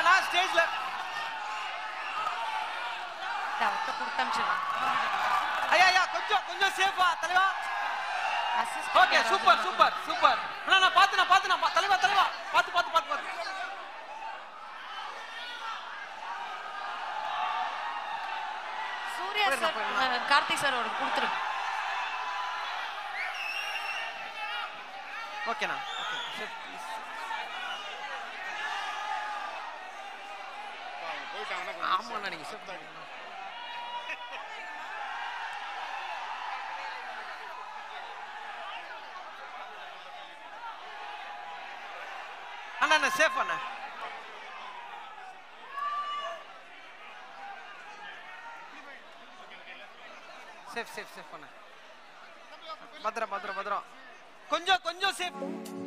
எல்லாம் ஸ்டேஜ்ல அவர்கிட்ட கொடுத்து அனுப்பிச்சிடுறேன் ஐயா ஐயா கொஞ்சம் கொஞ்சம் சேஃபா தலைவா assist okay super super super அண்ணா நான் பார்த்து நான் பார்த்து நான் பா- தலைவா தலைவா பார்த்து பார்த்து பார்த்து பார்த்து சூர்யா போயிடலாம், சார் போயிடலாம். அஹ், கார்த்திக் சார் அவருக்கு கொடுத்துரு ஓகேண்ணா ஓகே சேஃப் ப்ளீஸ் ஆமாண்ணா நீங்க சேஃப் தான் அண்ணா அண்ணா சேஃப் அண்ணா சேஃப் சேஃப் சேஃப் அண்ணா பத்திரம் பத்திரம் பத்திரம் கொஞ்சம் கொஞ்சம் சேஃப்